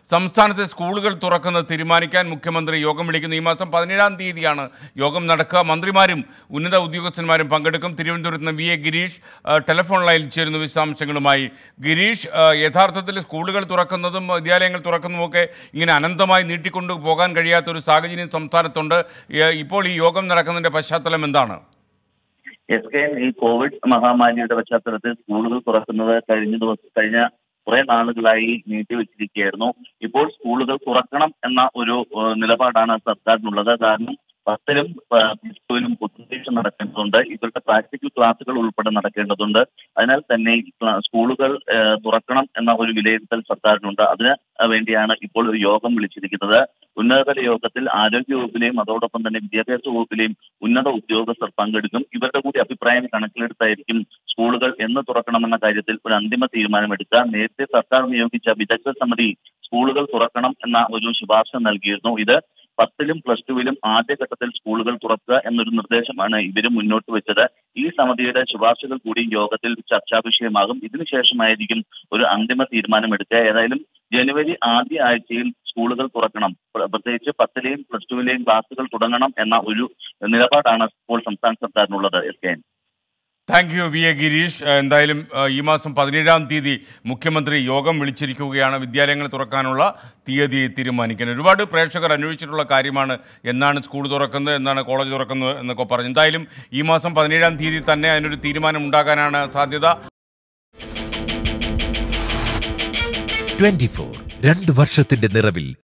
സംസ്ഥാനത്തെ സ്കൂളുകൾ തുറക്കുന്നത് തീരുമാനിക്കാൻ മുഖ്യമന്ത്രി യോഗം വിളിക്കുന്നു ഈ മാസം പതിനേഴാം തീയതിയാണ് യോഗം നടക്കുക മന്ത്രിമാരും ഉന്നത ഉദ്യോഗസ്ഥന്മാരും പങ്കെടുക്കും തിരുവനന്തപുരത്ത് നിന്ന് വി എ ഗിരീഷ് ആ, ടെലിഫോൺ ലൈനിൽ ചേരുന്ന വിശദാംശങ്ങളുമായി ഗിരീഷ് ആ, യഥാർത്ഥത്തിൽ സ്കൂളുകൾ തുറക്കുന്നതും വിദ്യാലയങ്ങൾ തുറക്കുന്നതുമൊക്കെ ഇങ്ങനെ അനന്തമായി നീട്ടിക്കൊണ്ടു പോകാൻ കഴിയാത്ത ഒരു സാഹചര്യം സംസ്ഥാനത്തുണ്ട് ഏ, ഇപ്പോൾ ഈ യോഗം നടക്കുന്നതിന്റെ പശ്ചാത്തലം എന്താണ് എസ് കെ ഈ കോവിഡ് മഹാമാരിയുടെ പശ്ചാത്തലത്തിൽ സ്കൂളുകൾ തുറക്കുന്നത് കഴിഞ്ഞ ദിവസം കഴിഞ്ഞ കുറെ നാളുകളായി നീട്ടിവെച്ചിരിക്കുകയായിരുന്നു ഇപ്പോൾ സ്കൂളുകൾ തുറക്കണം എന്ന ഒരു ഏഹ്, നിലപാടാണ് സർക്കാരിനുള്ളത് കാരണം പത്തിലും ഏഹ്, പ്ലസ് ടുവിലും പുതുപരീക്ഷ നടക്കേണ്ടതുണ്ട് ഇവരുടെ പ്രാക്ടിക്കൽ ക്ലാസുകൾ ഉൾപ്പെടെ നടക്കേണ്ടതുണ്ട് അതിനാൽ തന്നെ ഈ ക്ലാ- സ്കൂളുകൾ ഏഹ്, തുറക്കണം എന്ന ഒരു വിലയിരുത്തൽ സർക്കാരിനുണ്ട് അതിന് വേണ്ടിയാണ് ഇപ്പോൾ ഒരു യോഗം വിളിച്ചിരിക്കുന്നത് ഉന്നതതല യോഗത്തിൽ ആരോഗ്യ വകുപ്പിലെയും അതോടൊപ്പം തന്നെ വിദ്യാഭ്യാസ വകുപ്പിലെയും ഉന്നത ഉദ്യോഗസ്ഥർ പങ്കെടുക്കും ഇവരുടെ കൂടി അഭിപ്രായം കണക്കിലെടുത്തായിരിക്കും സ്കൂളുകൾ എന്ന് തുറക്കണമെന്ന കാര്യത്തിൽ ഒരു അന്തിമ തീരുമാനമെടുക്കുക നേരത്തെ സർക്കാർ നിയോഗിച്ച വിദഗ്ധ സമിതി സ്കൂളുകൾ തുറക്കണം എന്ന ഒരു ശുപാർശ നൽകിയിരുന്നു ഇത് പത്തിലും പ്ലസ് ടുവിലും ആദ്യഘട്ടത്തിൽ സ്കൂളുകൾ തുറക്കുക എന്നൊരു നിർദ്ദേശമാണ് ഇവര് മുന്നോട്ട് വെച്ചത് ഈ സമിതിയുടെ ശുപാർശകൾ കൂടി യോഗത്തിൽ ചർച്ചാ വിഷയമാകും ഇതിനുശേഷമായിരിക്കും ഒരു അന്തിമ തീരുമാനമെടുക്കുക ഏതായാലും ജനുവരി ആദ്യ ആഴ്ചയിൽ സ്കൂളുകൾ തുറക്കണം പ്ര- പ്രത്യേകിച്ച് പത്തിലെയും പ്ലസ് ടുവിലെയും ക്ലാസുകൾ തുടങ്ങണം എന്ന ഒരു നിലപാടാണ് ഇപ്പോൾ സംസ്ഥാന സർക്കാരിനുള്ളത് S K N thank you V A Girish ഏഹ് എന്തായാലും ഏഹ് ഈ മാസം പതിനേഴാം തീയതി മുഖ്യമന്ത്രി യോഗം വിളിച്ചിരിക്കുകയാണ് വിദ്യാലയങ്ങൾ തുറക്കാനുള്ള തീയതി തീരുമാനിക്കാൻ ഒരുപാട് പ്രേക്ഷകർ അന്വേഷിച്ചിട്ടുള്ള കാര്യമാണ് എന്നാണ് സ്കൂൾ തുറക്കുന്നത് എന്നാണ് കോളേജ് തുറക്കുന്നത് എന്നൊക്കെ പറഞ്ഞു എന്തായാലും ഈ മാസം പതിനേഴാം തീയതി തന്നെ അതിനൊരു തീരുമാനം ഉണ്ടാകാനാണ് സാധ്യത ട്വന്റി ഫോർ രണ്ട് വർഷത്തിന്റെ നിറവിൽ